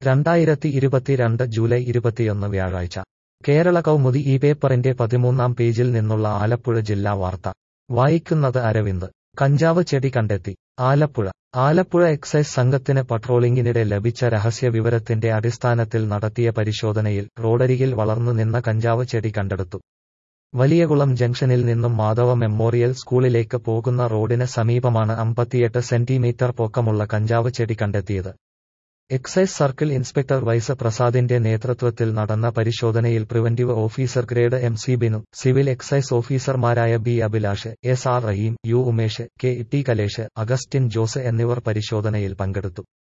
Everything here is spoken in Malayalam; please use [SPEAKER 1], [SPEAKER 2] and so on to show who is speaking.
[SPEAKER 1] രണ്ടായിരത്തി ഇരുപത്തിരണ്ട് ജൂലൈ ഇരുപത്തിയൊന്ന് വ്യാഴാഴ്ച കേരള കൗമുദി ഈ പേപ്പറിന്റെ പതിമൂന്നാം പേജിൽ നിന്നുള്ള ആലപ്പുഴ ജില്ലാ വാർത്ത വായിക്കുന്നത് അരവിന്ദ് കഞ്ചാവ് ചെടി കണ്ടെത്തി ആലപ്പുഴ ആലപ്പുഴ എക്സൈസ് സംഘത്തിന് പട്രോളിംഗിനിടെ ലഭിച്ച രഹസ്യ വിവരത്തിന്റെ അടിസ്ഥാനത്തിൽ നടത്തിയ പരിശോധനയിൽ റോഡരികിൽ വളർന്നു നിന്ന കഞ്ചാവ് ചെടി കണ്ടെടുത്തു വലിയകുളം ജംഗ്ഷനിൽ നിന്നും മാധവ മെമ്മോറിയൽ സ്കൂളിലേക്ക് പോകുന്ന റോഡിന് സമീപമാണ് അമ്പത്തിയെട്ട് സെന്റിമീറ്റർ പൊക്കമുള്ള കഞ്ചാവ് ചെടി കണ്ടെത്തിയത് എക്സൈസ് സർക്കിൾ ഇൻസ്പെക്ടർ വൈസ് പ്രസാദിന്റെ നേതൃത്വത്തിൽ നടന്ന പരിശോധനയിൽ preventive officer grade M C Binu civil excise ഓഫീസർമാരായ B Abhilash S R Rahim U Umesh K T Kalesh Augustine Jose എന്നിവർ പരിശോധനയിൽ പങ്കെടുത്തു